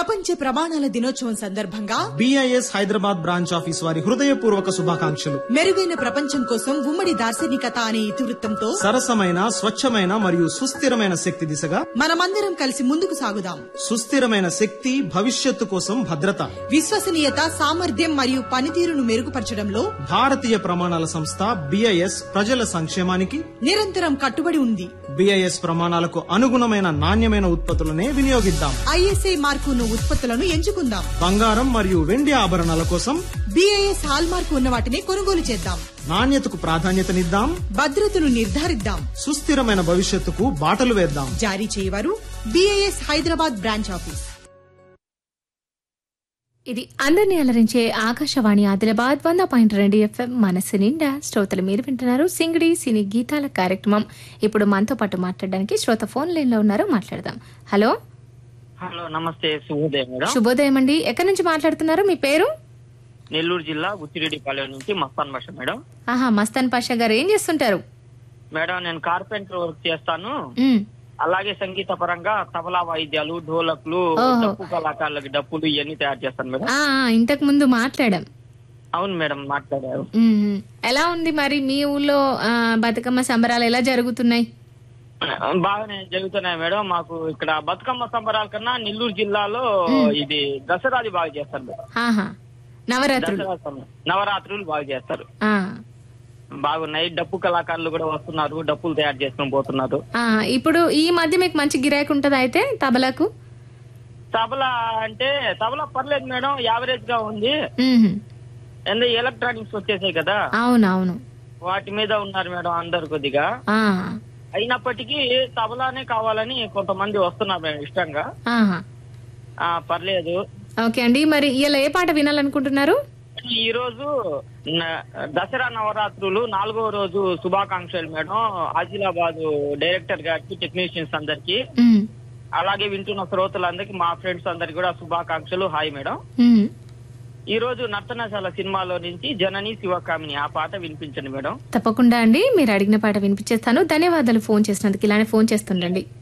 ప్రపంచ ప్రమాణాల దినోత్సవం సందర్భంగా బిఐఎస్ హైదరాబాద్ బ్రాంచ్ ఆఫీస్ వారి హృదయపూర్వక శుభాకాంక్షలు మెరుగైన ప్రపంచం కోసం ఉమ్మడి దార్శనికత అనే ఇతివృత్తంతో సరసమైన స్వచ్ఛమైన మరియు సుస్థిరమైన శక్తి దిశగా మనమందరం కలిసి ముందుకు సాగుదాం సుస్థిరమైన శక్తి భవిష్యత్తు కోసం భద్రత విశ్వసనీయత సామర్థ్యం మరియు పనితీరును మెరుగుపరచడంలో భారతీయ ప్రమాణాల సంస్థ బిఐఎస్ ప్రజల సంక్షేమానికి నిరంతరం కట్టుబడి ఉంది బిఐఎస్ ప్రమాణాలకు అనుగుణమైన నాణ్యమైన ఉత్పత్తులనే వినియోగిద్దాం ఐఎస్ఐ మార్కును ఉత్పత్తులను ఎంచుకుందాం బంగారం మరియు వెండి ఆభరణాల కోసం బిఐఎస్ హాల్ మార్కు ఉన్న వాటిని కొనుగోలు చేద్దాం నాణ్యతకు ప్రాధాన్యతనిద్దాం భద్రతను నిర్ధారిద్దాం సుస్థిరమైన భవిష్యత్తుకు బాటలు వేద్దాం జారీ చేయవారు బిఐఎస్ హైదరాబాద్ బ్రాంచ్ ఆఫీస్ ఇది అందరినీ అలరించే ఆకాశవాణి ఆదిలాబాద్ వంద పాయింట్ రెండు ఎఫ్ఎం మనసు నిండా శ్రోతలు మీరు వింటున్నారు సింగిడి సినీ గీతాల కార్యక్రమం ఇప్పుడు మనతో పాటు మాట్లాడడానికి శ్రోత ఫోన్ లైన్ లో ఉన్నారు మాట్లాడదాం హలో హలో నమస్తే శుభోదయం మేడం శుభోదయం అండి ఎక్కడి నుంచి మాట్లాడుతున్నారు మీ పేరు నెల్లూరు జిల్లా ఉచ్చిరెడ్డిపాలెం నుంచి మస్తాన్ భాష మేడం ఆహా మస్తాన్ పాషా గారు ఏం చేస్తుంటారు మేడం నేను కార్పెంటర్ వర్క్ చేస్తాను ఉమ్, అలాగే సంగీత పరంగా తబలా వాయిద్యాలు ఢోలక్లు ఓహో. డప్పు కళాకారులకి డప్పులు ఇవన్నీ తయారు చేస్తాను మేడం ఆ, ఆ, ఇంతకు ముందు మాట్లాడాం అవును మేడం మాట్లాడారు ఉమ్, ఉమ్. ఎలా ఉంది మరి మీ ఊళ్ళో ఆ, బతుకమ్మ సంబరాలు ఎలా జరుగుతున్నాయి బాగానే జరుగుతున్నాయి మేడం మాకు ఇక్కడ బతుకమ్మ సంబరాల కన్నా నెల్లూరు జిల్లాలో ఇది దసరాది బాగా చేస్తారు మేడం ఆహా నవరాత్రులు దసరా సంబ- నవరాత్రులు బాగా చేస్తారు ఆ, బాగున్నాయి డప్పు కళాకారులు కూడా వస్తున్నారు డప్పులు తయారు చేసుకుని పోతున్నారు ఆ, ఇప్పుడు ఈ మధ్య మీకు మంచి గిరాకీ ఉంటది అయితే తబలకు తబలా అంటే తబలా పర్లేదు మేడం యావరేజ్ గా ఉంది ఉహు. ఎందుకంటే ఎలక్ట్రానిక్స్ వచ్చేసాయి కదా అవునవును వాటి మీద ఉన్నారు మేడం అందరు కొద్దిగా ఆ, అయినప్పటికీ తబలానే కావాలని కొంతమంది వస్తున్నారు మేడం ఇష్టంగా ఆహా. ఆ పర్లేదు ఓకే అండి మరి ఇలా ఏ పాట వినాలనుకుంటున్నారు ఈ రోజు న- దసరా నవరాత్రులు నాలుగో రోజు శుభాకాంక్షలు మేడం ఆదిలాబాద్ డైరెక్టర్ గారికి టెక్నీషియన్స్ అందరికి ఉమ్, అలాగే వింటున్న శ్రోతలందరికీ మా ఫ్రెండ్స్ అందరికి కూడా శుభాకాంక్షలు హాయ్ మేడం ఉమ్. ఈ రోజు నర్తనశాల సినిమాలో నుంచి జనని శివకామిని ఆ పాట వినిపించండి మేడం తప్పకుండా అండి మీరు అడిగిన పాట వినిపించేస్తాను ధన్యవాదాలు ఫోన్ చేసినందుకు ఇలానే ఫోన్ చేస్తుండండి